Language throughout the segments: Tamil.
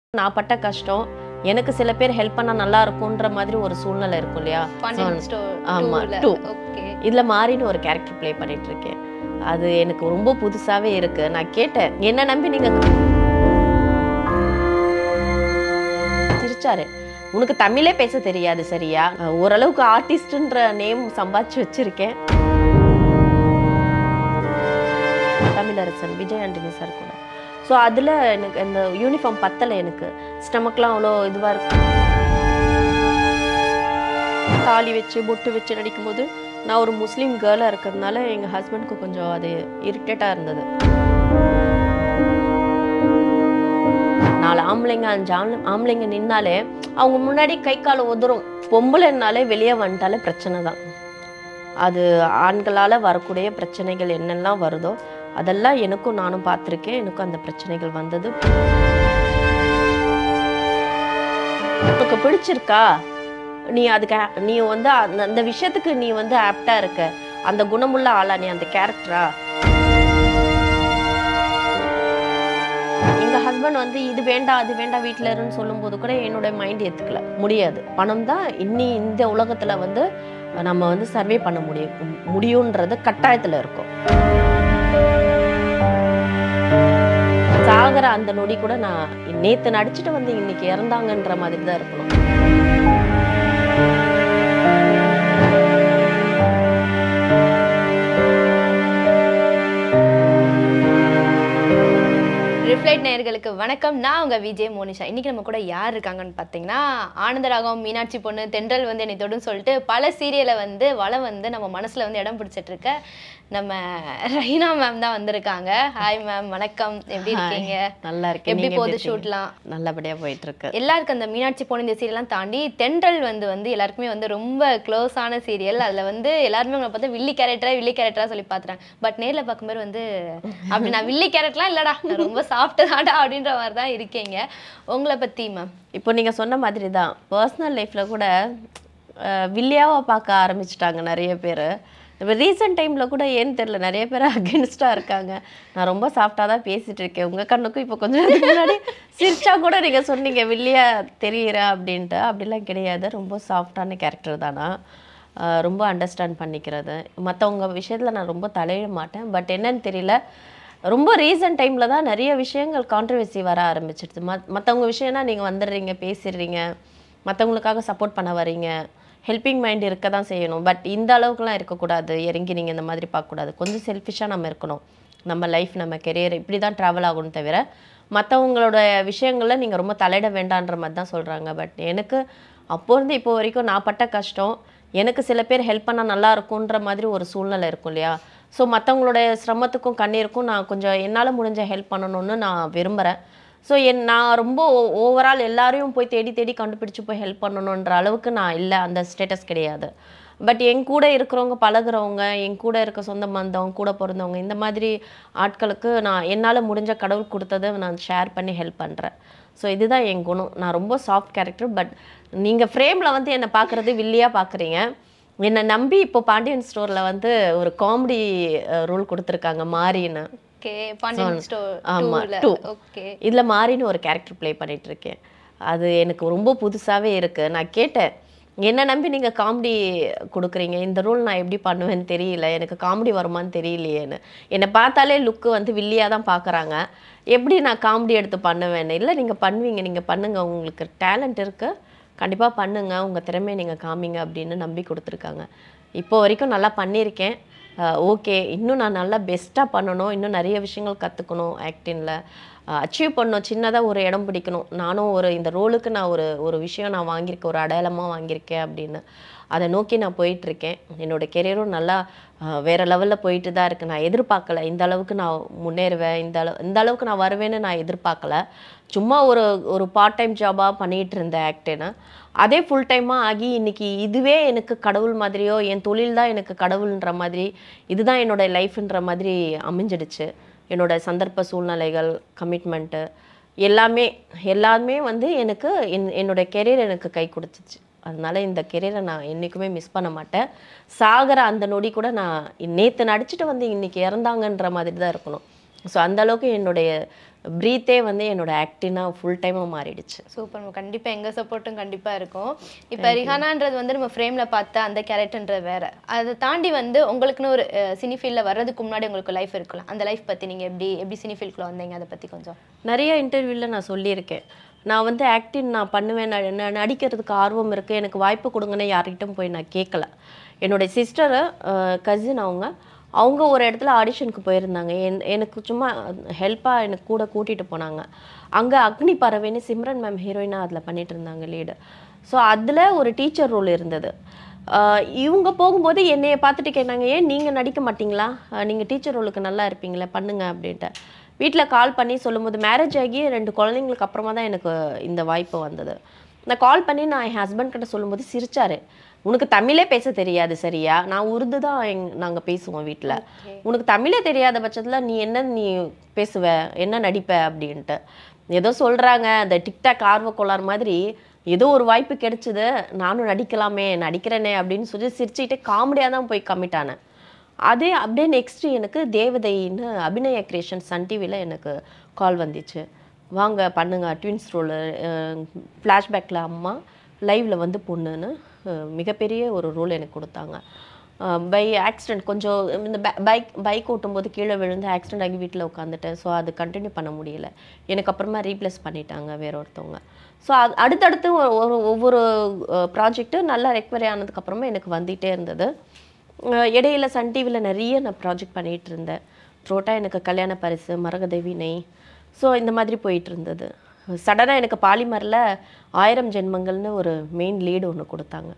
நான் பட்ட கஷ்டம் எனக்கு சில பேர் ஹெல்ப் பண்ணா நல்லா இருக்கும்ன்ற மாதிரி ஒரு சூழ்நிலை இருக்கும் இல்லையா பாண்டியன் So, ஸ்டோர் ஆமா, டூல two. ஓகே இதுல மாறின்னு ஒரு கேரக்டர் ப்ளே பண்ணிட்டு இருக்கேன் அது எனக்கு ரொம்ப புதுசாவே இருக்கு நான் கேட்டேன் என்ன நம்பி நீங்க சிரிச்சாரு உனக்கு தமிழே பேச தெரியாது சரியா அஹ் ஓரளவுக்கு ஆர்டிஸ்ட்ன்ற நேம் சம்பாதிச்சு வச்சிருக்கேன் தமிழரசன் விஜய் ஆண்டனி சார் கூட ஸோ அதில் எனக்கு இந்த யூனிஃபார்ம் பத்தலை எனக்கு ஸ்டமக்லாம் அவ்வளோ இதுவாக இருக்கும் தாலி வச்சு பொட்டு வச்சு நடிக்கும்போது நான் ஒரு முஸ்லீம் கேர்ளாக இருக்கிறதுனால எங்கள் ஹஸ்பண்ட்க்கு கொஞ்சம் அது இரிட்டேட்டாக இருந்தது நாலு ஆம்பளைங்க அஞ்சு ஆம்பளை ஆம்பளைங்க நின்னாலே அவங்க முன்னாடி கை கால் உதறும் பொம்பளைன்னாலே வெளியே வந்துட்டாலே பிரச்சனை தான் அது ஆண்களால் வரக்கூடிய பிரச்சனைகள் என்னெல்லாம் வருதோ அதெல்லாம் எனக்கும் நானும் பார்த்துருக்கேன் எனக்கும் அந்த பிரச்சனைகள் வந்தது உனக்கு பிடிச்சிருக்கா நீ அதுக்கு a- நீ வந்து அந்த அந்த விஷயத்துக்கு நீ வந்து ஆப்டா இருக்க அந்த குணமுள்ள ஆளா நீ அந்த கேரக்டரா எங்க ஹஸ்பண்ட் வந்து இது வேண்டாம் அது வேண்டாம் வீட்டில் இருன்னு சொல்லும்போது கூட என்னோட மைண்ட் ஏத்துக்கல முடியாது பணம் தான் இன்னி இந்த உலகத்துல வந்து நம்ம வந்து சர்வே பண்ண முடியும் முடியுன்றது கட்டாயத்துல இருக்கும் சாகர அந்த நொடி கூட நான் நேத்து நடிச்சுட்டு வந்து இன்னைக்கு இறந்தாங்கன்ற மாதிரி தான் இருக்கணும் ரிஃப்ளைட் நேயர்களுக்கு வணக்கம் நான் உங்க விஜய் மோனிஷா இன்னைக்கு நம்ம கூட யார் இருக்காங்கன்னு பார்த்தீங்கன்னா ஆனந்தராகம் மீனாட்சி பொண்ணு தென்றல் வந்து என்னை தொடும் சொல்லிட்டு பல சீரியலை வந்து வளம் வந்து நம்ம மனசுல வந்து இடம் பிடிச்சிட்டு இருக்க நம்ம ரஹீனா மேம் தான் வந்திருக்காங்க ஹாய் மேம் வணக்கம் எப்படி இருக்கீங்க நல்லா இருக்கேன் எப்படி நீங்க போகுது இருக்கீங்க? ஷூட்லாம் நல்லபடியா போயிட்டு இருக்கு எல்லாருக்கும் அந்த மீனாட்சி பொண்ணு இந்த சீரியல்லாம் தாண்டி தென்றல் வந்து வந்து எல்லாருக்குமே வந்து ரொம்ப க்ளோஸான சீரியல் அதில் வந்து எல்லாருமே உங்களை பார்த்து வில்லி கேரக்டரா வில்லி கேரக்டரா சொல்லி பார்த்துறாங்க பட் நேரில் பார்க்கும்போது வந்து அப்படி நான் வில்லி கேரக்டர்லாம் இல்லடா நான் ரொம்ப சாஃப்ட் தான்டா அப்படின்ற மாதிரி தான் இருக்கீங்க உங்களை பற்றி மேம் இப்போ நீங்க சொன்ன மாதிரி தான் பர்சனல் லைஃப்ல கூட அஹ், வில்லியாவா பார்க்க ஆரம்பிச்சிட்டாங்க நிறைய பேர் இப்போ ரீசெண்ட் டைம்ல கூட ஏன்னு தெரியல நிறைய பேர் அகென்ஸ்டாக இருக்காங்க நான் ரொம்ப சாஃப்டாக தான் பேசிட்டு இருக்கேன் உங்க கண்ணுக்கும் இப்போ கொஞ்சம் நேரத்துக்கு முன்னாடி சிரிச்சா கூட நீங்க சொன்னீங்க வில்லியா தெரியுற அப்படின்ட்டு அப்படிலாம் கிடையாது ரொம்ப சாஃப்டான கேரக்டர் தானா அஹ், ரொம்ப அண்டர்ஸ்டாண்ட் பண்ணிக்கிறது மற்றவங்க விஷயத்துல நான் ரொம்ப தலையிட மாட்டேன் பட் என்னன்னு தெரியல ரொம்ப ரீசன்ட் டைமில் தான் நிறைய விஷயங்கள் கான்ட்ரவர்சி வர ஆரம்பிச்சிடுது மத் மற்றவங்க விஷயம்னா நீங்கள் வந்துடுறீங்க பேசிடுறீங்க மற்றவங்களுக்காக சப்போர்ட் பண்ண வரீங்க ஹெல்பிங் மைண்ட் இருக்க தான் செய்யணும் பட் இந்த அளவுக்குலாம் இருக்கக்கூடாது இறங்கி நீங்கள் இந்த மாதிரி பார்க்கக்கூடாது கொஞ்சம் செல்ஃபிஷாக நம்ம இருக்கணும் நம்ம லைஃப் நம்ம கெரியர் இப்படி தான் ட்ராவல் ஆகணும் தவிர மற்றவங்களோட விஷயங்களில் நீங்கள் ரொம்ப தலையிட வேண்டான்ற மாதிரி தான் சொல்கிறாங்க பட் எனக்கு அப்போ இருந்து இப்போ வரைக்கும் நான் பட்ட கஷ்டம் எனக்கு சில பேர் ஹெல்ப் பண்ணால் நல்லா இருக்கும்ன்ற மாதிரி ஒரு சூழ்நிலை இருக்கும் இல்லையா ஸோ மற்றவங்களோட சிரமத்துக்கும் கண்ணீருக்கும் நான் கொஞ்சம் என்னால் முடிஞ்ச ஹெல்ப் பண்ணணும்னு நான் விரும்புகிறேன் ஸோ என் நான் ரொம்ப ஓவரால் எல்லாரையும் போய் தேடி தேடி கண்டுபிடிச்சு போய் ஹெல்ப் பண்ணணுன்ற அளவுக்கு நான் இல்லை அந்த ஸ்டேட்டஸ் கிடையாது பட் என் கூட இருக்கிறவங்க பழகுறவங்க என் கூட இருக்க சொந்த பந்தவங்க கூட பிறந்தவங்க இந்த மாதிரி ஆட்களுக்கு நான் என்னால் முடிஞ்ச கடவுள் கொடுத்ததை நான் ஷேர் பண்ணி ஹெல்ப் பண்ணுறேன் ஸோ இதுதான் என் குணம் நான் ரொம்ப சாஃப்ட் கேரக்டர் பட் நீங்கள் ஃப்ரேமில் வந்து என்னை பார்க்குறது வில்லியாக பார்க்குறீங்க என்னை நம்பி இப்போ பாண்டியன் ஸ்டோரில் வந்து ஒரு காமெடி ரோல் கொடுத்துருக்காங்க மாறின்னு ஓகே பாண்டியன் ஸ்டோர் ஆமா, டூல two. ஓகே இதுல மாறின்னு ஒரு கேரக்டர் ப்ளே பண்ணிட்டு இருக்கேன் அது எனக்கு ரொம்ப புதுசாவே இருக்கு நான் கேட்டேன் என்ன நம்பி நீங்க காமெடி கொடுக்குறீங்க இந்த ரோல் நான் எப்படி பண்ணுவேன்னு தெரியல எனக்கு காமெடி வருமான்னு தெரியலையேன்னு என்னை பார்த்தாலே லுக்கு வந்து வில்லியா தான் பார்க்கறாங்க எப்படி நான் காமெடி எடுத்து பண்ணுவேன்னு இல்லை நீங்க பண்ணுவீங்க நீங்க பண்ணுங்க உங்களுக்கு டேலண்ட் இருக்கு கண்டிப்பா பண்ணுங்க உங்க திறமையை நீங்க காமிங்க அப்படின்னு நம்பி கொடுத்துருக்காங்க இப்போ வரைக்கும் நல்லா பண்ணியிருக்கேன் ஓகே இன்னும் நான் நல்லா பெஸ்ட்டாக பண்ணணும் இன்னும் நிறைய விஷயங்கள் கற்றுக்கணும் ஆக்டிங்கில் அச்சீவ் பண்ணணும் சின்னதாக ஒரு இடம் பிடிக்கணும் நானும் ஒரு இந்த ரோலுக்கு நான் ஒரு ஒரு விஷயம் நான் வாங்கியிருக்கேன் ஒரு அடையாளமாக வாங்கியிருக்கேன் அப்படின்னு அதை நோக்கி நான் போயிட்டுருக்கேன் என்னோட கெரியரும் நல்லா அஹ், வேற லெவலில் போயிட்டு தான் இருக்கு நான் எதிர்பார்க்கல இந்த அளவுக்கு நான் முன்னேறுவேன் இந்த அளவு இந்த அளவுக்கு நான் வருவேன்னு நான் எதிர்பார்க்கல சும்மா ஒரு ஒரு பார்ட் டைம் ஜாபாக பண்ணிகிட்டு இருந்தேன் ஆக்டேன்னு அதே ஃபுல் டைமாக ஆகி இன்னைக்கு இதுவே எனக்கு கடவுள் மாதிரியோ என் தொழில் தான் எனக்கு கடவுள்ன்ற மாதிரி இதுதான் என்னோட லைஃப்ன்ற மாதிரி அமைஞ்சிடுச்சு என்னோட சந்தர்ப்ப சூழ்நிலைகள் கமிட்மெண்ட்டு எல்லாமே எல்லாமே வந்து எனக்கு என் என்னோட கெரியர் எனக்கு கை கொடுத்துச்சு அதனால இந்த கெரியரை நான் என்றைக்குமே மிஸ் பண்ண மாட்டேன் சாகிற அந்த நொடி கூட நான் நேற்று நடிச்சுட்டு வந்து இன்னைக்கு இறந்தாங்கன்ற மாதிரி தான் இருக்கணும் ஸோ அந்த அளவுக்கு என்னுடைய ப்ரீத்தே வந்து என்னோட ஆக்டினாக ஃபுல் டைமாக மாறிடுச்சு சூப்பர் கண்டிப்பா எங்க சப்போர்ட்டும் கண்டிப்பா இருக்கும் இப்ப ரிஹானான்றது வந்து நம்ம ஃப்ரேம்ல பார்த்த அந்த கேரக்டர்ன்றது வேற அதை தாண்டி வந்து உங்களுக்குன்னு ஒரு சினி ஃபீல்ட்ல வர்றதுக்கு முன்னாடி உங்களுக்கு லைஃப் இருக்கலாம் அந்த லைஃப் பத்தி நீங்க எப்படி எப்படி சினி ஃபீல்ட்குள்ள வந்தீங்க அதை பத்தி கொஞ்சம் நிறைய இன்டர்வியூவில் நான் சொல்லியிருக்கேன் நான் வந்து ஆக்டிங் நான் பண்ணுவேன் ந- ந- நடிக்கிறதுக்கு ஆர்வம் இருக்குது எனக்கு வாய்ப்பு கொடுங்கன்னு யார்கிட்டும் போய் நான் கேட்கல என்னுடைய சிஸ்டரு கசின் அவங்க அவங்க ஒரு இடத்துல ஆடிஷனுக்கு போயிருந்தாங்க என் எனக்கு சும்மா ஹெல்ப்பாக எனக்கு கூட கூட்டிகிட்டு போனாங்க அங்கே அக்னி பறவைன்னு சிம்ரன் மேம் ஹீரோயினாக அதில் பண்ணிட்டு இருந்தாங்க லீடு ஸோ அதில் ஒரு டீச்சர் ரோல் இருந்தது ஆஹ் இவங்க போகும்போது என்னைய பார்த்துட்டு கேட்டாங்க ஏன் நீங்கள் நடிக்க மாட்டீங்களா நீங்கள் டீச்சர் ரோலுக்கு நல்லா இருப்பீங்களே பண்ணுங்க அப்படின்ட்டு வீட்டில் கால் பண்ணி சொல்லும்போது மேரேஜ் ஆகி ரெண்டு குழந்தைங்களுக்கு அப்புறமா தான் எனக்கு இந்த வாய்ப்பு வந்தது நான் கால் பண்ணி நான் என் ஹஸ்பண்ட் கிட்ட சொல்லும்போது சிரிச்சாரு உனக்கு தமிழே பேச தெரியாது சரியா நான் உருது தான் எங் நாங்கள் பேசுவோம் வீட்டில் உனக்கு தமிழே தெரியாத பட்சத்தில் நீ என்ன நீ பேசுவ என்ன நடிப்ப அப்படின்ட்டு ஏதோ சொல்கிறாங்க அந்த டிக்டாக் ஆர்வ கோளாறு மாதிரி ஏதோ ஒரு வாய்ப்பு கிடைச்சது நானும் நடிக்கலாமே நடிக்கிறேனே அப்படின்னு சொல்லி சிரிச்சுக்கிட்டு காமெடியாக தான் போய் கமிட் ஆனேன் அதே அப்படியே நெக்ஸ்ட் எனக்கு தேவதைன்னு அபிநய கிரியேஷன் சன் டிவியில் எனக்கு கால் வந்துச்சு வாங்க பண்ணுங்க ட்வின்ஸ் ரோலு ஃப்ளாஷ்பேக்கில் அம்மா லைவ்ல வந்து பொண்ணுன்னு அஹ், மிகப்பெரிய ஒரு ரோல் எனக்கு கொடுத்தாங்க பை ஆக்சிடென்ட் கொஞ்சம் இந்த பைக் பைக் ஓட்டும்போது கீழே விழுந்து ஆக்சிடென்ட் ஆகி வீட்டில் உட்காந்துட்டேன் ஸோ அது கண்டினியூ பண்ண முடியல எனக்கு அப்புறமா ரீப்ளேஸ் பண்ணிட்டாங்க வேற ஒருத்தவங்க ஸோ அது அடுத்தடுத்து ஒரு ஒரு ஒவ்வொரு ப்ராஜெக்ட்டு நல்லா ரெக்கவரி ஆனதுக்கப்புறமா எனக்கு வந்துகிட்டே இருந்தது அஹ் இடையில சன் டிவியில் நிறைய நான் ப்ராஜெக்ட் பண்ணிகிட்டு இருந்தேன் த்ரோட்டா எனக்கு கல்யாண பரிசு மரகதேவி நெய் ஸோ இந்த மாதிரி போயிட்டு இருந்தது சடனாக எனக்கு பாலிமரில் ஆயிரம் ஜென்மங்கள்னு ஒரு மெயின் லீடு ஒன்று கொடுத்தாங்க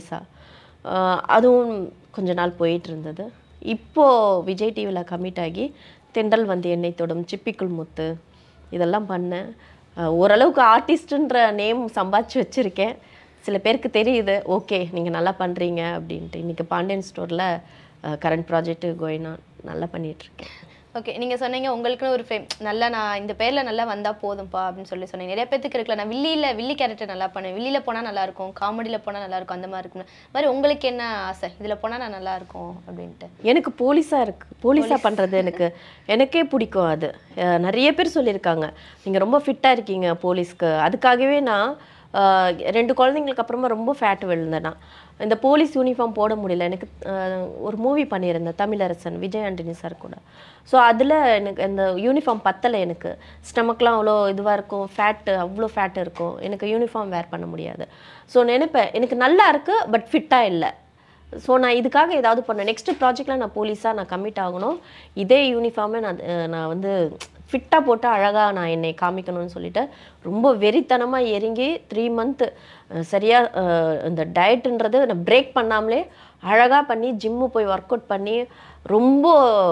போலீஸாக அதுவும் கொஞ்ச நாள் போயிட்டு இருந்தது இப்போது விஜய் டிவியில் கமிட் ஆகி தென்றல் வந்து என்னை தொடும் சிப்பிக்குள் முத்து இதெல்லாம் பண்ணேன் அஹ் ஓரளவுக்கு ஆர்டிஸ்ட்டுன்ற நேம் சம்பாதிச்சு வச்சுருக்கேன் சில பேருக்கு தெரியுது ஓகே நீங்கள் நல்லா பண்ணுறீங்க அப்படின்ட்டு இன்றைக்கி பாண்டியன் ஸ்டோரில் கரண்ட் ப்ராஜெக்ட் கோயினா நல்லா பண்ணிகிட்ருக்கேன் ஓகே நீங்க சொன்னீங்க உங்களுக்குன்னு ஒரு ஃப்ரேம் நல்லா நான் இந்த பேர்ல நல்லா வந்தா போதும்பா அப்படின்னு சொல்லி சொன்னீங்க நிறைய பேத்துக்கு இருக்குல்ல நான் வில்லியில வில்லி கேரக்டர் நல்லா பண்ணுவேன் வில்லியில போனா நல்லா இருக்கும் காமெடியில போனா நல்லா இருக்கும் அந்த மாதிரி இருக்கும் மாதிரி உங்களுக்கு என்ன ஆசை இதுல போனா நான் நல்லா இருக்கும் அப்படின்ட்டு எனக்கு போலீஸாக இருக்கு போலீஸாக பண்ணுறது எனக்கு எனக்கே பிடிக்கும் அது அஹ் நிறைய பேர் சொல்லியிருக்காங்க நீங்கள் ரொம்ப ஃபிட்டாக இருக்கீங்க போலீஸ்க்கு அதுக்காகவே நான் அஹ், ரெண்டு குழந்தைங்களுக்கு அப்புறமா ரொம்ப ஃபேட் விழுந்தேன் நான் இந்த போலீஸ் யூனிஃபார்ம் போட முடியல எனக்கு அஹ், ஒரு மூவி பண்ணியிருந்தேன் தமிழரசன் விஜய் ஆண்டனி சார் கூட ஸோ அதில் எனக்கு அந்த யூனிஃபார்ம் பத்தலை எனக்கு ஸ்டமக்லாம் அவ்வளோ இதுவாக இருக்கும் ஃபேட்டு அவ்வளோ ஃபேட் இருக்கும் எனக்கு யூனிஃபார்ம் வேர் பண்ண முடியாது ஸோ நினைப்பேன் எனக்கு நல்லா இருக்குது பட் ஃபிட்டாக இல்லை ஸோ நான் இதுக்காக ஏதாவது பண்ணேன் நெக்ஸ்ட் ப்ராஜெக்டில் நான் போலீஸாக நான் கமிட் ஆகணும் இதே யூனிஃபார்மே நான் அஹ், நான் வந்து ஃபிட்டாக போட்டு அழகாக நான் என்னை காமிக்கணும்னு சொல்லிட்டு ரொம்ப வெறித்தனமாக இறங்கி த்ரீ மந்த்து சரியாக இந்த டயட்டுன்றது நான் பிரேக் பண்ணாமலே அழகாக பண்ணி ஜிம்மு போய் ஒர்க் அவுட் பண்ணி ரொம்ப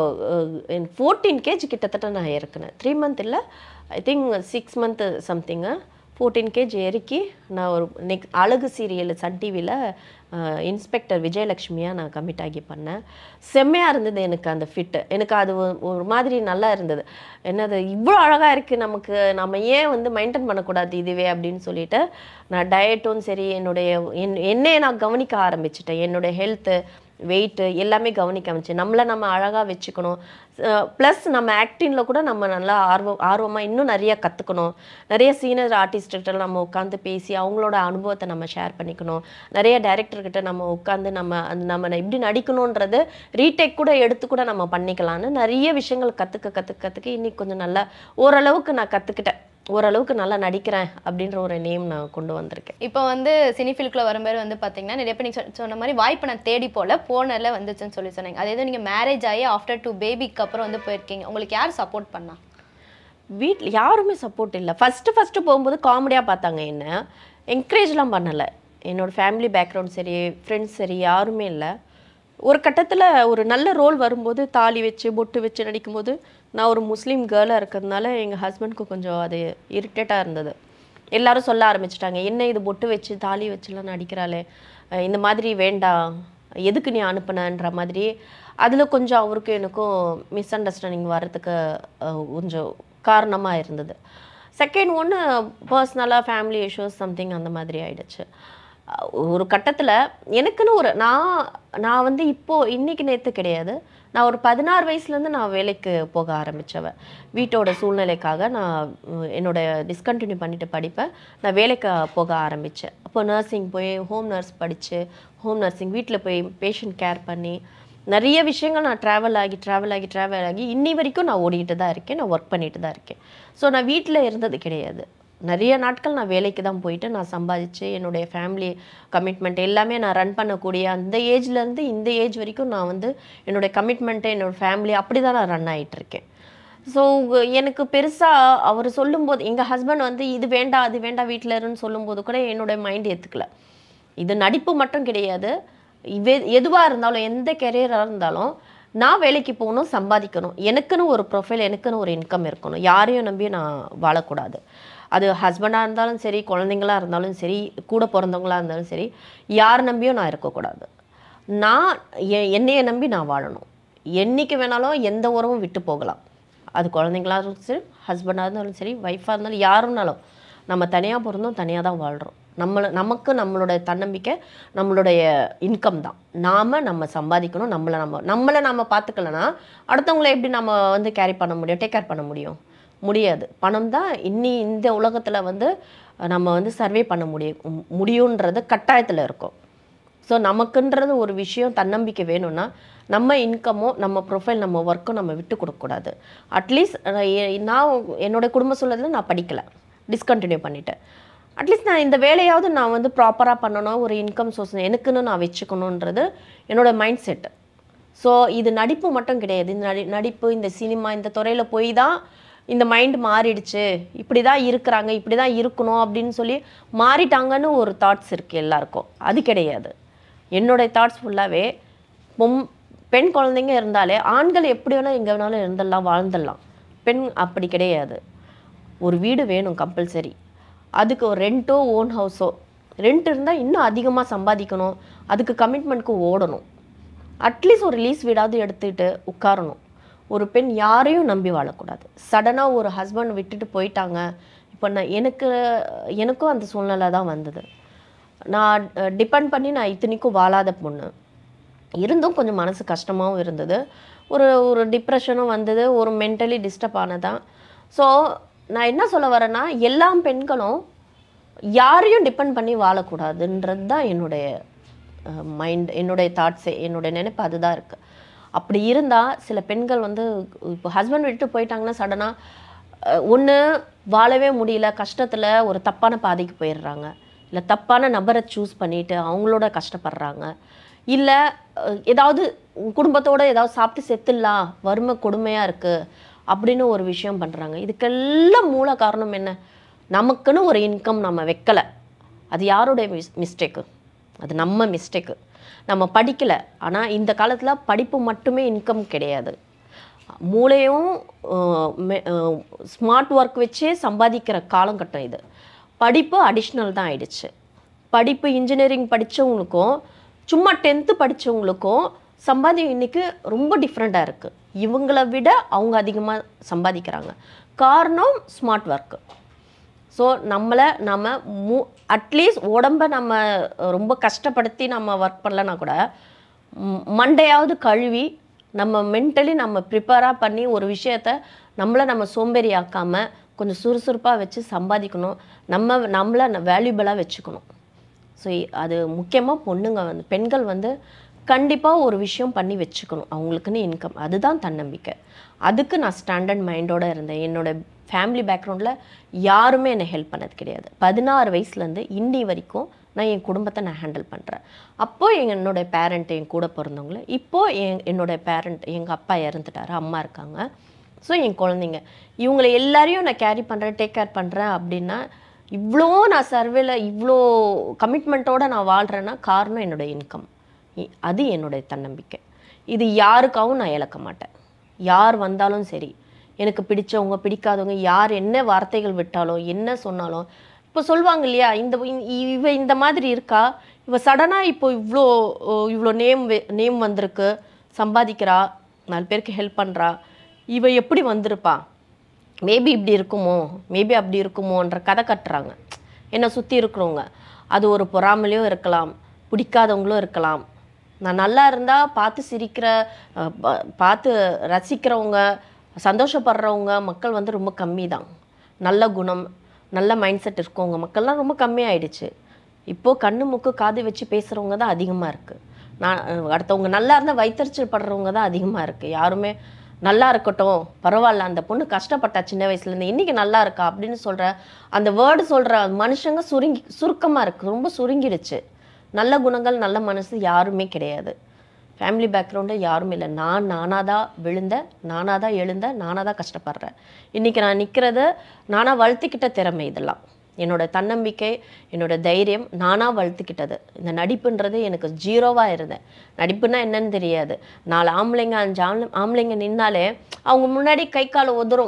ஃபோர்டீன் கேஜி கிட்டத்தட்ட நான் இறக்குனேன் த்ரீ மந்த் இல்லை I think six month something fourteen KG இறக்கி நான் ஒரு நெக் அழகு சீரியல் சன் டிவியில் இன்ஸ்பெக்டர் விஜயலட்சுமியாக நான் கமிட் ஆகி பண்ணேன் செம்மையாக இருந்தது எனக்கு அந்த ஃபிட்டு எனக்கு அது ஒரு- ஒரு மாதிரி நல்லா இருந்தது என்னது இவ்வளோ அழகாக இருக்குது நமக்கு நம்ம ஏன் வந்து மெயின்டைன் பண்ணக்கூடாது இதுவே அப்படின்னு சொல்லிட்டு நான் டயட்டும் சரி என்னுடைய என் என்னையே நான் கவனிக்க ஆரம்பிச்சிட்டேன் என்னுடைய ஹெல்த்து வெயிட்டு எல்லாமே கவனிக்க ஆரம்பிச்சு நம்மளை நம்ம அழகாக வச்சுக்கணும் ப்ளஸ் நம்ம ஆக்டிங்கில் கூட நம்ம நல்லா ஆர்வம் ஆர்வமாக இன்னும் நிறைய கற்றுக்கணும் நிறைய சீனியர் ஆர்டிஸ்ட்கிட்ட நம்ம உட்காந்து பேசி அவங்களோட அனுபவத்தை நம்ம ஷேர் பண்ணிக்கணும் நிறைய டைரக்டர்கிட்ட நம்ம உட்காந்து நம்ம அந்த நம்ம எப்படி நடிக்கணுன்றது ரீடேக் கூட எடுத்து கூட நம்ம பண்ணிக்கலாம்னு நிறைய விஷயங்கள் கற்றுக்க கற்றுக்க கற்றுக்க இன்னைக்கு கொஞ்சம் நல்லா ஓரளவுக்கு நான் கற்றுக்கிட்டேன் ஓரளவுக்கு நல்லா நடிக்கிறேன் அப்படின்ற ஒரு நேம் நான் கொண்டு வந்திருக்கேன் இப்போ வந்து சினிஃபில்குள்ள வரும்போது வந்து பாத்தீங்கன்னா நிறைய பேர் நீங்க சொ- சொன்ன மாதிரி வாய்ப்பு நான் தேடி போல போனல வந்துச்சுன்னு சொல்லி சொன்னீங்க அதே தான் நீங்க மேரேஜ் ஆகி ஆஃப்டர் டூ பேபிக்கு அப்புறம் வந்து போயிருக்கீங்க உங்களுக்கு யார் சப்போர்ட் பண்ணா வீட்டில் யாருமே சப்போர்ட் இல்லை ஃபஸ்ட்டு ஃபஸ்ட்டு போகும்போது காமெடியாக பார்த்தாங்க என்ன என்கரேஜ்லாம் பண்ணலை என்னோட ஃபேமிலி பேக்ரவுண்ட் சரி ஃப்ரெண்ட்ஸ் சரி யாருமே இல்லை ஒரு கட்டத்தில் ஒரு நல்ல ரோல் வரும்போது தாலி வச்சு பொட்டு வச்சு நடிக்கும்போது நான் ஒரு முஸ்லீம் கேர்ளாக இருக்கிறதுனால எங்கள் ஹஸ்பண்ட்க்கு கொஞ்சம் அது இரிட்டேட்டாக இருந்தது எல்லாரும் சொல்ல ஆரம்பிச்சிட்டாங்க என்ன இது பொட்டு வச்சு தாலி வச்சுலாம் நடிக்கிறாளே அஹ் இந்த மாதிரி வேண்டாம் எதுக்கு நீ அனுப்புனன்ற மாதிரி அதில் கொஞ்சம் அவருக்கு எனக்கும் மிஸ் அண்டர்ஸ்டாண்டிங் வர்றதுக்கு அஹ், கொஞ்சம் காரணமாக இருந்தது செகண்ட் ஒன்று பர்சனலாக ஃபேமிலி இஷ்யூஸ் சம்திங் அந்த மாதிரி ஆயிடுச்சு அஹ் ஒரு கட்டத்தில் எனக்குன்னு ஒரு நான் நான் வந்து இப்போ இன்னைக்கு நேற்று கிடையாது நான் ஒரு பதினாறு வயசுலேருந்து நான் வேலைக்கு போக ஆரம்பித்தவ வீட்டோட சூழ்நிலைக்காக நான் உம், என்னோட டிஸ்கண்டினியூ பண்ணிட்டு படிப்பேன் நான் வேலைக்கு போக ஆரம்பித்தேன் அப்போ நர்சிங் போய் ஹோம் நர்ஸ் படித்து ஹோம் நர்சிங் வீட்டில் போய் பேஷண்ட் கேர் பண்ணி நிறைய விஷயங்கள் நான் ட்ராவல் ஆகி ட்ராவல் ஆகி ட்ராவல் ஆகி இன்னி வரைக்கும் நான் ஓடிட்டு தான் இருக்கேன் நான் ஒர்க் பண்ணிட்டு தான் இருக்கேன் ஸோ நான் வீட்டில் இருந்தது கிடையாது நிறைய நாட்கள் நான் வேலைக்கு தான் போயிட்டு நான் சம்பாதிச்சு என்னுடைய ஃபேமிலி கமிட்மெண்ட் எல்லாமே நான் ரன் பண்ணக்கூடிய அந்த ஏஜ்லேருந்து இந்த ஏஜ் வரைக்கும் நான் வந்து என்னுடைய கமிட்மெண்ட்டு என்னோட ஃபேமிலி அப்படி தான் நான் ரன் ஆகிட்டு இருக்கேன் ஸோ எனக்கு பெருசாக அவர் சொல்லும்போது எங்கள் ஹஸ்பண்ட் வந்து இது வேண்டாம் அது வேண்டாம் வீட்டில் இருன்னு சொல்லும்போது கூட என்னோட மைண்ட் ஏற்றுக்கல இது நடிப்பு மட்டும் கிடையாது இவே எதுவாக இருந்தாலும் எந்த கெரியராக இருந்தாலும் நான் வேலைக்கு போகணும் சம்பாதிக்கணும் எனக்குன்னு ஒரு ப்ரொஃபைல் எனக்குன்னு ஒரு இன்கம் இருக்கணும் யாரையும் நம்பி நான் வாழக்கூடாது அது ஹஸ்பண்டாக இருந்தாலும் சரி குழந்தைங்களா இருந்தாலும் சரி கூட பிறந்தவங்களா இருந்தாலும் சரி யார் நம்பியும் நான் இருக்கக்கூடாது நான் எ- என்னைய நம்பி நான் வாழணும் என்னைக்கு வேணாலும் எந்த உறவும் விட்டு போகலாம் அது குழந்தைங்களா இருந்தாலும் சரி ஹஸ்பண்டாக இருந்தாலும் சரி ஒய்ஃபாக இருந்தாலும் யாருன்னாலும் நம்ம தனியாக பிறந்தோம் தனியாக தான் வாழ்கிறோம் நம்மள நமக்கு நம்மளோட தன்னம்பிக்கை நம்மளுடைய இன்கம் தான் நாம் நம்ம சம்பாதிக்கணும் நம்மளை நம்ம நம்மளை நம்ம பார்த்துக்கலனா அடுத்தவங்கள எப்படி நம்ம வந்து கேரி பண்ண முடியும் டேக் கேர் பண்ண முடியும் முடியாது பணம் தான் இன்னி இந்த உலகத்தில் வந்து நம்ம வந்து சர்வே பண்ண முடியும் முடியுன்றது கட்டாயத்தில் இருக்கும் ஸோ நமக்குன்றது ஒரு விஷயம் தன்னம்பிக்கை வேணும்னா நம்ம இன்கமோ நம்ம ப்ரொஃபைல் நம்ம ஒர்க்கும் நம்ம விட்டு கொடுக்கக்கூடாது அட்லீஸ்ட் நான் என்னோட குடும்ப சூழலில் நான் படிக்கலை டிஸ்கண்டினியூ பண்ணிட்டேன் அட்லீஸ்ட் நான் இந்த வேலையாவது நான் வந்து ப்ராப்பராக பண்ணணும் ஒரு இன்கம் சோர்ஸ் எனக்குன்னு நான் வச்சுக்கணுன்றது என்னோட மைண்ட் செட்டு ஸோ இது நடிப்பு மட்டும் கிடையாது இந்த நடி நடிப்பு இந்த சினிமா இந்த துறையில் போய் தான் இந்த மைண்ட் மாறிடுச்சு இப்படி தான் இருக்கிறாங்க இப்படி தான் இருக்கணும் அப்படின்னு சொல்லி மாறிட்டாங்கன்னு ஒரு தாட்ஸ் இருக்குது எல்லாருக்கும் அது கிடையாது என்னுடைய தாட்ஸ் ஃபுல்லாகவே பொம் பெண் குழந்தைங்க இருந்தாலே ஆண்கள் எப்படி வேணால் எங்கே வேணாலும் இருந்துடலாம் வாழ்ந்துடலாம் பெண் அப்படி கிடையாது ஒரு வீடு வேணும் கம்பல்சரி அதுக்கு ஒரு ரெண்ட்டோ ஓன் ஹவுஸோ ரெண்ட் இருந்தால் இன்னும் அதிகமாக சம்பாதிக்கணும் அதுக்கு கமிட்மெண்ட்க்கு ஓடணும் அட்லீஸ்ட் ஒரு லீஸ் வீடாவது எடுத்துக்கிட்டு உட்காரணும் ஒரு பெண் யாரையும் நம்பி வாழக்கூடாது சடனாக ஒரு ஹஸ்பண்ட் விட்டுட்டு போயிட்டாங்க இப்போ நான் எனக்கு எனக்கும் அந்த சூழ்நிலை தான் வந்தது நான் டிபெண்ட் பண்ணி நான் இத்தனைக்கும் வாழாத பொண்ணு இருந்தும் கொஞ்சம் மனசு கஷ்டமாகவும் இருந்தது ஒரு ஒரு டிப்ரெஷனும் வந்தது ஒரு மென்டலி டிஸ்டர்ப் ஆனதான் ஸோ நான் என்ன சொல்ல வரேன்னா எல்லா பெண்களும் யாரையும் டிபெண்ட் பண்ணி வாழக்கூடாதுன்றது தான் என்னுடைய மைண்ட் என்னுடைய தாட்ஸே என்னுடைய நினைப்பு அதுதான் இருக்குது அப்படி இருந்தால் சில பெண்கள் வந்து இப்போ ஹஸ்பண்ட் விட்டு போயிட்டாங்கன்னா சடனாக ஒன்று வாழவே முடியல கஷ்டத்தில் ஒரு தப்பான பாதைக்கு போயிடுறாங்க இல்லை தப்பான நபரை சூஸ் பண்ணிட்டு அவங்களோட கஷ்டப்படுறாங்க இல்லை ஏதாவது குடும்பத்தோட ஏதாவது சாப்பிட்டு செத்துடலாம் வறுமை கொடுமையாக இருக்குது அப்படின்னு ஒரு விஷயம் பண்ணுறாங்க இதுக்கெல்லாம் மூல காரணம் என்ன நமக்குன்னு ஒரு இன்கம் நம்ம வைக்கலை அது யாருடைய மிஸ் மிஸ்டேக்கு அது நம்ம மிஸ்டேக்கு நம்ம படிக்கலை ஆனால் இந்த காலத்தில் படிப்பு மட்டுமே இன்கம் கிடையாது மூளையும் ஸ்மார்ட் ஒர்க் வச்சே சம்பாதிக்கிற காலகட்டம் இது படிப்பு அடிஷ்னல் தான் ஆயிடுச்சு படிப்பு இன்ஜினியரிங் படித்தவங்களுக்கும் சும்மா டென்த்து படித்தவங்களுக்கும் சம்பாதியம் இன்னைக்கு ரொம்ப டிஃப்ரெண்ட்டாக இருக்குது இவங்கள விட அவங்க அதிகமாக சம்பாதிக்கிறாங்க காரணம் ஸ்மார்ட் ஒர்க்கு ஸோ நம்மளை நம்ம மூ அட்லீஸ்ட் உடம்ப நம்ம ரொம்ப கஷ்டப்படுத்தி நம்ம ஒர்க் பண்ணலனா கூட ம், மண்டையாவது கழுவி நம்ம மென்டலி நம்ம ப்ரிப்பேராக பண்ணி ஒரு விஷயத்த நம்மளை நம்ம சோம்பேறி ஆக்காமல் கொஞ்சம் சுறுசுறுப்பாக வச்சு சம்பாதிக்கணும் நம்ம நம்மளை வேல்யூபிளாக வச்சுக்கணும் ஸோ அது முக்கியமாக பொண்ணுங்க வந்து பெண்கள் வந்து கண்டிப்பாக ஒரு விஷயம் பண்ணி வச்சுக்கணும் அவங்களுக்குன்னு இன்கம் அதுதான் தன்னம்பிக்கை அதுக்கு நான் ஸ்டாண்டர்ட் மைண்டோட இருந்தேன் என்னோட ஃபேமிலி பேக்ரவுண்டில் யாருமே என்னை ஹெல்ப் பண்ணது கிடையாது பதினாறு வயசுலேருந்து இன்னி வரைக்கும் நான் என் குடும்பத்தை நான் ஹேண்டில் பண்ணுறேன் அப்போது எங்க என்னோட பேரண்ட் என் கூட பிறந்தவங்கள இப்போது என் என்னோட பேரண்ட் எங்கள் அப்பா இறந்துட்டாரு அம்மா இருக்காங்க ஸோ என் குழந்தைங்க இவங்களை எல்லாரையும் நான் கேரி பண்ணுறேன் டேக் கேர் பண்ணுறேன் அப்படின்னா இவ்வளோ நான் சர்வேல இவ்வளோ கமிட்மெண்ட்டோடு நான் வாழ்கிறேன்னா காரணம் என்னோட இன்கம் அது என்னுடைய தன்னம்பிக்கை இது யாருக்காகவும் நான் இழக்க மாட்டேன் யார் வந்தாலும் சரி எனக்கு பிடிச்சவங்க பிடிக்காதவங்க யார் என்ன வார்த்தைகள் விட்டாலும் என்ன சொன்னாலும் இப்போ சொல்லுவாங்க இல்லையா இந்த இ- இவ இந்த மாதிரி இருக்கா இவ சடனாக இப்போ இவ்வளோ இவ்வளோ நேம் நேம் வந்திருக்கு சம்பாதிக்கிறா நாலு பேருக்கு ஹெல்ப் பண்ணுறா இவ எப்படி வந்திருப்பா மேபி இப்படி இருக்குமோ மேபி அப்படி இருக்குமோன்ற கதை கட்டுறாங்க என்னை சுற்றி இருக்கிறவங்க அது ஒரு பொறாமலையும் இருக்கலாம் பிடிக்காதவங்களும் இருக்கலாம் நான் நல்லா இருந்தால் பார்த்து சிரிக்கிற அஹ், பா- பார்த்து ரசிக்கிறவங்க சந்தோஷப்படுறவங்க மக்கள் வந்து ரொம்ப கம்மி தான் நல்ல குணம் நல்ல மைண்ட் செட் இருக்கவங்க மக்கள்லாம் ரொம்ப கம்மியாயிடுச்சு இப்போது கண்ணு மூக்கு காது வச்சு பேசுகிறவங்க தான் அதிகமாக இருக்குது நான் அஹ், அடுத்தவங்க நல்லா இருந்தால் வைத்தறிச்சல் படுறவங்க தான் அதிகமாக இருக்குது யாருமே நல்லா இருக்கட்டும் பரவாயில்ல அந்த பொண்ணு கஷ்டப்பட்டா சின்ன வயசுலேருந்து இன்றைக்கி நல்லா இருக்கா அப்படின்னு சொல்கிற அந்த வேர்டு சொல்கிற மனுஷங்க சுருங்கி சுருக்கமாக இருக்குது ரொம்ப சுருங்கிடுச்சு நல்ல குணங்கள் நல்ல மனசு யாருமே கிடையாது ஃபேமிலி பேக்ரவுண்டு யாரும் இல்லை நான் நானாக தான் விழுந்த நானாக தான் எழுந்த நானாக தான் கஷ்டப்படுறேன் இன்றைக்கி நான் நிற்கிறது நானாக வளர்த்துக்கிட்ட திறமை இதெல்லாம் என்னோட தன்னம்பிக்கை என்னோட தைரியம் நானாக வளர்த்துக்கிட்டது இந்த நடிப்புன்றது எனக்கு ஜீரோவாக இருந்தேன் நடிப்புனா என்னன்னு தெரியாது நாலு ஆம்பளைங்க அஞ்சு ஆம்பளை ஆம்பளைங்க நின்னாலே அவங்க முன்னாடி கை கால் உதறும்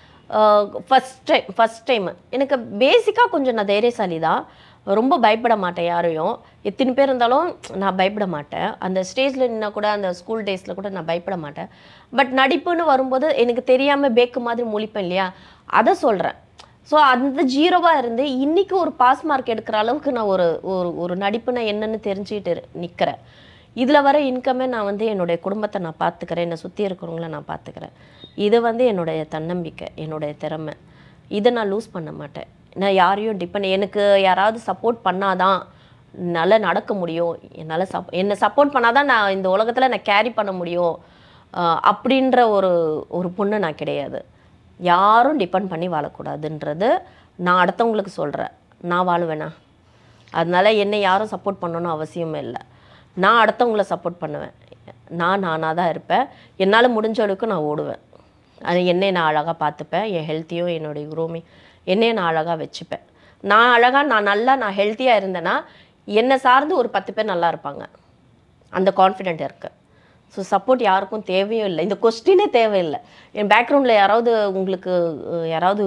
ஃபஸ்ட் டைம் ஃபஸ்ட் டைம் எனக்கு பேசிக்காக கொஞ்சம் நான் தைரியசாலி தான் ரொம்ப பயப்பட மாட்டேன் யாரையும் எத்தனை பேர் இருந்தாலும் நான் பயப்பட மாட்டேன் அந்த ஸ்டேஜில் நின்னா கூட அந்த ஸ்கூல் டேஸில் கூட நான் பயப்பட மாட்டேன் பட் நடிப்புன்னு வரும்போது எனக்கு தெரியாமல் பேக்கு மாதிரி முழிப்பேன் இல்லையா அதை சொல்கிறேன் ஸோ அந்த ஜீரோவாக இருந்து இன்னைக்கு ஒரு பாஸ் மார்க் எடுக்கிற அளவுக்கு நான் ஒரு ஒரு ஒரு நடிப்புனா என்னன்னு தெரிஞ்சுக்கிட்டு நிற்கிறேன் இதில் வர இன்கமே நான் வந்து என்னுடைய குடும்பத்தை நான் பார்த்துக்கிறேன் என்னை சுற்றி இருக்கிறவங்கள நான் பார்த்துக்கிறேன் இது வந்து என்னுடைய தன்னம்பிக்கை என்னுடைய திறமை இதை நான் லூஸ் பண்ண மாட்டேன் நான் யாரையும் டிபெண்ட் எனக்கு யாராவது சப்போர்ட் பண்ணாதான் நல்லா நடக்க முடியும் என்னால் சப் என்னை சப்போர்ட் பண்ணாதான் நான் இந்த உலகத்தில் நான் கேரி பண்ண முடியும் ஆஹ் அப்படின்ற ஒரு ஒரு பொண்ணு நான் கிடையாது யாரும் டிபெண்ட் பண்ணி வாழக்கூடாதுன்றது நான் அடுத்தவங்களுக்கு சொல்கிறேன் நான் வாழுவேனா அதனால என்னை யாரும் சப்போர்ட் பண்ணணும்னு அவசியமே இல்லை நான் அடுத்தவங்கள சப்போர்ட் பண்ணுவேன் நான் நானாக தான் இருப்பேன் என்னால் முடிஞ்ச அளவுக்கு நான் ஓடுவேன் அது என்னை நான் அழகாக பார்த்துப்பேன் என் ஹெல்த்தையும் என்னுடைய குரூமிங் என்னையும் நான் அழகாக வச்சுப்பேன் நான் அழகாக நான் நல்லா நான் ஹெல்த்தியாக இருந்தேன்னா என்னை சார்ந்து ஒரு பத்து பேர் நல்லா இருப்பாங்க அந்த கான்ஃபிடென்ட் இருக்குது ஸோ சப்போர்ட் யாருக்கும் தேவையும் இல்லை இந்த கொஸ்டினே தேவையில்லை என் பேக்ரவுண்டில் யாராவது உங்களுக்கு அஹ், யாராவது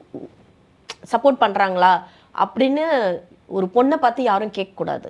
சப்போர்ட் பண்ணுறாங்களா அப்படின்னு ஒரு பொண்ணை பார்த்து யாரும் கேட்கக்கூடாது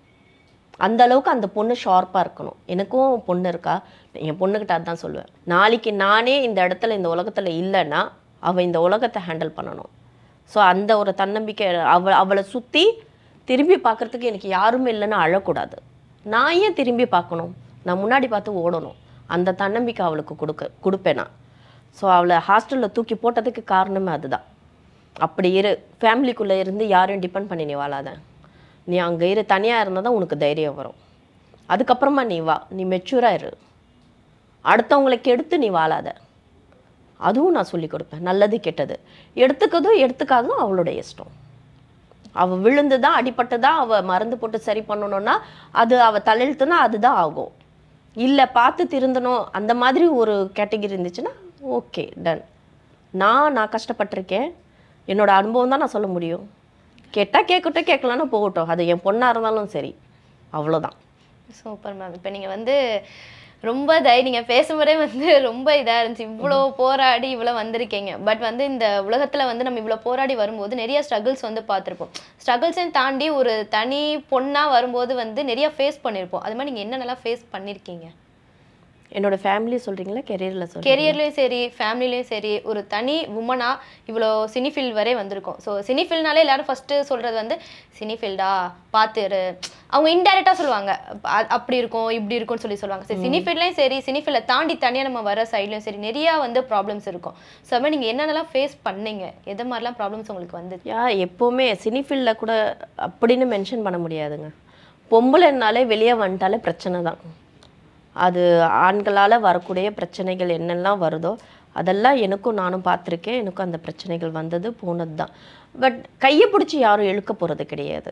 அந்த அளவுக்கு அந்த பொண்ணு ஷார்ப்பாக இருக்கணும் எனக்கும் பொண்ணு இருக்கா என் பொண்ணுக்கிட்ட அதான் சொல்லுவேன் நாளைக்கு நானே இந்த இடத்துல இந்த உலகத்தில் இல்லைன்னா அவள் இந்த உலகத்தை ஹேண்டில் பண்ணணும் ஸோ அந்த ஒரு தன்னம்பிக்கை அவ அவளை சுற்றி திரும்பி பார்க்கறதுக்கு எனக்கு யாருமே இல்லைன்னு அழக்கூடாது நான் ஏன் திரும்பி பார்க்கணும் நான் முன்னாடி பார்த்து ஓடணும் அந்த தன்னம்பிக்கை அவளுக்கு கொடுக்க கொடுப்பேன் நான் ஸோ அவளை ஹாஸ்டலில் தூக்கி போட்டதுக்கு காரணமே அதுதான் அப்படி இரு ஃபேமிலிக்குள்ளே இருந்து யாரையும் டிபெண்ட் பண்ணி நீ வாழாத நீ அங்கே இரு தனியாக இருந்தால் தான் உனக்கு தைரியம் வரும் அதுக்கப்புறமா நீ வா நீ மெச்சூராக இரு அடுத்தவங்களை கெடுத்து நீ வாழாத அதுவும் நான் சொல்லி கொடுப்பேன் நல்லது கெட்டது எடுத்துக்கதும் எடுத்துக்காததும் அவளுடைய இஷ்டம் அவள் விழுந்து தான் அடிபட்டு தான் அவள் மருந்து போட்டு சரி பண்ணணும்னா அது அவள் தலையெழுத்துனா அதுதான் ஆகும் இல்லை பார்த்து திருந்தணும் அந்த மாதிரி ஒரு கேட்டகரி இருந்துச்சுன்னா ஓகே டன் நான் நான் கஷ்டப்பட்டிருக்கேன் என்னோட அனுபவம் தான் நான் சொல்ல முடியும் கேட்டால் கேட்கட்டும் கேட்கலன்னா போகட்டும் அது என் பொண்ணாக இருந்தாலும் சரி அவ்வளோதான் சூப்பர் மேம் இப்போ நீங்கள் வந்து ரொம்ப தை நீங்கள் பேசும்போதே வந்து ரொம்ப இதாக இருந்துச்சு இவ்வளோ போராடி இவ்வளோ வந்திருக்கீங்க பட் வந்து இந்த உலகத்தில் வந்து நம்ம இவ்வளோ போராடி வரும்போது நிறைய ஸ்ட்ரகிள்ஸ் வந்து பார்த்துருப்போம் ஸ்ட்ரகிள்ஸையும் தாண்டி ஒரு தனி பொண்ணாக வரும்போது வந்து நிறைய ஃபேஸ் பண்ணியிருப்போம் அது மாதிரி நீங்கள் என்னென்னலாம் ஃபேஸ் பண்ணியிருக்கீங்க என்னோட ஃபேமிலி சொல்கிறீங்களா கெரியரில் சொல்கிறீங்க கெரியர்லேயும் சரி ஃபேமிலிலையும் சரி ஒரு தனி உமனா இவ்வளோ சினிஃபீல்ட் வரை வந்திருக்கோம் ஸோ சினிஃபீல்ட்னாலே எல்லாரும் ஃபஸ்ட்டு சொல்கிறது வந்து சினிஃபீல்டா பார்த்துரு அவங்க இன்டெரக்டாக சொல்லுவாங்க அ- அப்படி இருக்கும் இப்படி இருக்கும்னு சொல்லி சொல்லுவாங்க சரி சினிஃபீல்ட்லையும் சரி சினிஃபீல்டை தாண்டி தனியாக நம்ம வர சைட்லையும் சரி நிறையா வந்து ப்ராப்ளம்ஸ் இருக்கும் ஸோ அது மாதிரி நீங்கள் என்னென்னலாம் ஃபேஸ் பண்ணீங்க எது மாதிரிலாம் ப்ராப்ளம்ஸ் உங்களுக்கு வந்து யா எப்போவுமே சினிஃபீல்டில் கூட அப்படின்னு மென்ஷன் பண்ண முடியாதுங்க பொம்பளைனாலே வெளியே வந்துட்டாலே பிரச்சனை தான் அது ஆண்களால் வரக்கூடிய பிரச்சனைகள் என்னெல்லாம் வருதோ அதெல்லாம் எனக்கும் நானும் பார்த்துருக்கேன் எனக்கும் அந்த பிரச்சனைகள் வந்தது போனது தான் பட் கையை பிடிச்சி யாரும் இழுக்க போகிறது கிடையாது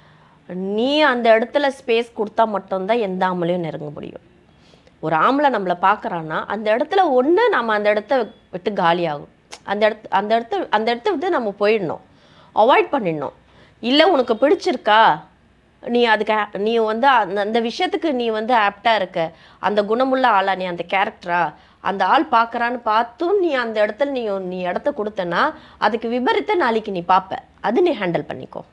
நீ அந்த இடத்துல ஸ்பேஸ் கொடுத்தா மட்டும்தான் எந்த ஆம்பளையும் நெருங்க முடியும் ஒரு ஆம்பளை நம்மளை பார்க்குறான்னா அந்த இடத்துல ஒன்று நம்ம அந்த இடத்த விட்டு காலியாகும் அந்த இடத்து அந்த இடத்த அந்த இடத்த விட்டு நம்ம போயிடணும் அவாய்ட் பண்ணிடணும் இல்லை உனக்கு பிடிச்சிருக்கா நீ அதுக்கு a- நீ வந்து அந்த அந்த விஷயத்துக்கு நீ வந்து ஆப்டாக இருக்க அந்த குணமுள்ள ஆளா நீ அந்த கேரக்டரா அந்த ஆள் பார்க்குறான்னு பார்த்தும் நீ அந்த இடத்துல நீ நீ இடத்த கொடுத்தனா அதுக்கு விபரீத நாளைக்கு நீ பார்ப்ப அது நீ ஹேண்டில் பண்ணிக்கோ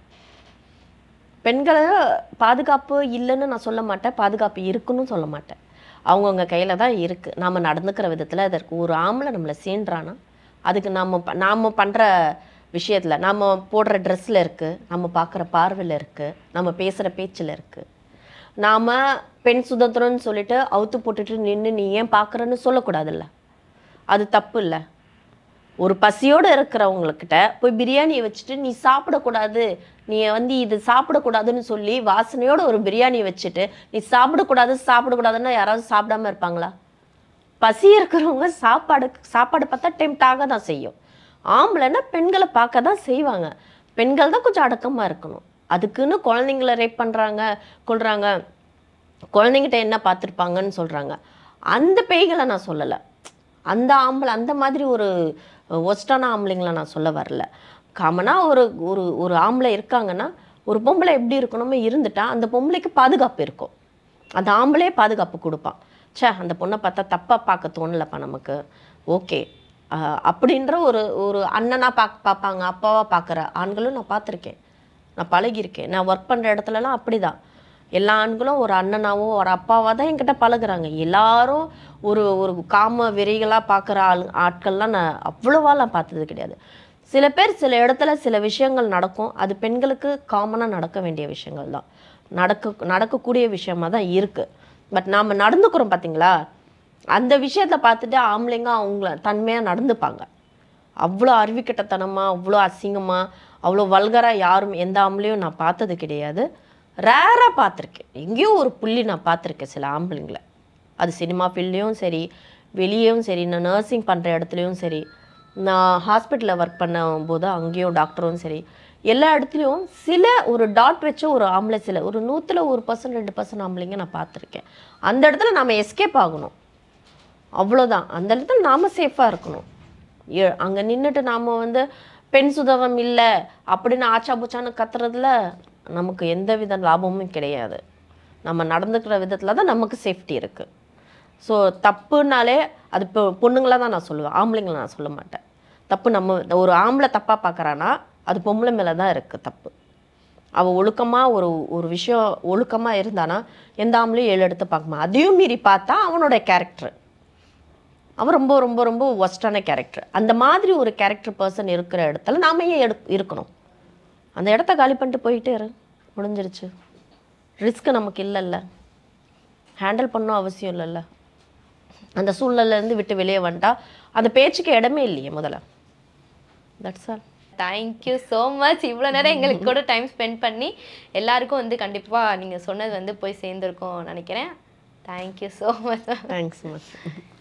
பெண்களை பாதுகாப்பு இல்லைன்னு நான் சொல்ல மாட்டேன் பாதுகாப்பு இருக்குன்னு சொல்ல மாட்டேன் அவங்கவுங்க கையில் தான் இருக்குது நாம் நடந்துக்கிற விதத்தில் அதற்கு ஒரு ஆம்பளை நம்மளை சீன்றானா அதுக்கு நாம் நாம் பண்ணுற விஷயத்தில் நம்ம போடுற ட்ரெஸ்ஸில் இருக்குது நம்ம பார்க்குற பார்வையில் இருக்குது நம்ம பேசுகிற பேச்சில் இருக்குது நாம் பெண் சுதந்திரம்னு சொல்லிட்டு அவுத்து போட்டுட்டு நின்று நீ ஏன் பார்க்குறன்னு சொல்லக்கூடாதுல்ல அது தப்பு இல்லை ஒரு பசியோடு இருக்கிறவங்கக்கிட்ட போய் பிரியாணியை வச்சுட்டு நீ சாப்பிடக்கூடாது நீ வந்து இது சாப்பிடக்கூடாதுன்னு சொல்லி வாசனையோட ஒரு பிரியாணியை வச்சுட்டு நீ சாப்பிடக்கூடாது சாப்பிடக்கூடாதுன்னா யாராவது சாப்பிடாம இருப்பாங்களா பசி இருக்கிறவங்க சாப்பாடு சாப்பாடு பார்த்தா டெம்ட் ஆக தான் செய்யும் ஆம்பளைன்னா பெண்களை பார்க்க தான் செய்வாங்க பெண்கள் தான் கொஞ்சம் அடக்கமாக இருக்கணும் அதுக்குன்னு குழந்தைங்கள ரேப் பண்ணுறாங்க கொள்றாங்க குழந்தைங்கிட்ட என்ன பார்த்துருப்பாங்கன்னு சொல்கிறாங்க அந்த பேய்களை நான் சொல்லலை அந்த ஆம்பளை அந்த மாதிரி ஒரு ஒஸ்டான ஆம்பளைங்களை நான் சொல்ல வரல காமனாக ஒரு ஒரு ஒரு ஆம்பளை இருக்காங்கன்னா ஒரு பொம்பளை எப்படி இருக்கணுமோ இருந்துட்டா அந்த பொம்பளைக்கு பாதுகாப்பு இருக்கும் அந்த ஆம்பளே பாதுகாப்பு கொடுப்பான் ச்சே அந்த பொண்ணை பார்த்தா தப்பாக பார்க்க தோணலப்பா நமக்கு ஓகே அப்படின்ற ஒரு ஒரு அண்ணனாக பாக் பார்ப்பாங்க அப்பாவாக பார்க்குற ஆண்களும் நான் பார்த்துருக்கேன் நான் பழகியிருக்கேன் நான் ஒர்க் பண்ணுற இடத்துலலாம் அப்படிதான் எல்லா ஆண்களும் ஒரு அண்ணனாவோ ஒரு அப்பாவாக தான் என்கிட்ட பழகுறாங்க எல்லாரும் ஒரு ஒரு காம வெறிகளாக பார்க்குற ஆள் ஆட்கள்லாம் நான் அவ்வளோவாலாம் பார்த்தது கிடையாது சில பேர் சில இடத்துல சில விஷயங்கள் நடக்கும் அது பெண்களுக்கு காமனாக நடக்க வேண்டிய விஷயங்கள் தான் நடக்க நடக்கக்கூடிய விஷயமா தான் இருக்குது பட் நாம் நடந்துக்கிறோம் பார்த்தீங்களா அந்த விஷயத்தை பார்த்துட்டு ஆம்பளைங்க அவங்கள தன்மையாக நடந்துப்பாங்க அவ்வளோ அறிவிக்கட்டத்தனமாக அவ்வளோ அசிங்கமாக அவ்வளோ வல்கராக யாரும் எந்த ஆம்பளையும் நான் பார்த்தது கிடையாது ரேராக பார்த்துருக்கேன் எங்கேயோ ஒரு புள்ளி நான் பார்த்துருக்கேன் சில ஆம்பளைங்களை அது சினிமா ஃபீல்ட்லேயும் சரி வெளியேவும் சரி நான் நர்சிங் பண்ணுற இடத்துலையும் சரி நான் ஹாஸ்பிட்டலில் ஒர்க் பண்ணும்போது அங்கேயும் டாக்டரும் சரி எல்லா இடத்துலையும் சில ஒரு டாட் வச்ச ஒரு ஆம்பளை சில ஒரு நூற்றில் ஒரு பர்சன்ட் ரெண்டு பர்சன்ட் ஆம்பளைங்க நான் பார்த்துருக்கேன் அந்த இடத்துல நாம் எஸ்கேப் ஆகணும் அவ்வளோதான் அந்த இடத்துல நாம் சேஃபாக இருக்கணும் அங்கே நின்றுட்டு நாம் வந்து பெண் சுதந்திரம் இல்லை அப்படின்னு ஆச்சா பூச்சான்னு கத்துறதுல நமக்கு எந்த வித லாபமும் கிடையாது நம்ம நடந்துக்கிற விதத்தில் தான் நமக்கு சேஃப்டி இருக்குது ஸோ தப்புனாலே அது இப்போ பொண்ணுங்கள தான் நான் சொல்லுவேன் ஆம்பளைங்களை நான் சொல்ல மாட்டேன் தப்பு நம்ம ஒரு ஆம்பளை தப்பாக பார்க்குறான்னா அது பொம்பளை மேலே தான் இருக்குது தப்பு அவள் ஒழுக்கமாக ஒரு ஒரு விஷயம் ஒழுக்கமாக இருந்தானா எந்த ஆம்பளையும் ஏழு எடுத்து பார்க்குமா அதையும் மீறி பார்த்தா அவனோட கேரக்டர் அவன் ரொம்ப ரொம்ப ரொம்ப ஒஸ்டான கேரக்டர் அந்த மாதிரி ஒரு கேரக்டர் பர்சன் இருக்கிற இடத்துல நாம ஏன் எடு இருக்கணும் அந்த இடத்த காலி பண்ணிட்டு போயிட்டே இரு முடிஞ்சிருச்சு ரிஸ்க் நமக்கு இல்லைல்ல ஹேண்டில் பண்ணும் அவசியம் இல்லைல்ல அந்த சூழ்நிலையிலேருந்து விட்டு வெளியே வந்துட்டா அந்த பேச்சுக்கு இடமே இல்லையே முதல்ல that's all thank you so much இவ்வளோ நேரம் எங்களுக்கு கூட டைம் ஸ்பெண்ட் பண்ணி எல்லாருக்கும் வந்து கண்டிப்பாக நீங்கள் சொன்னது வந்து போய் சேர்ந்துருக்கோம் நினைக்கிறேன் thank you so much thanks much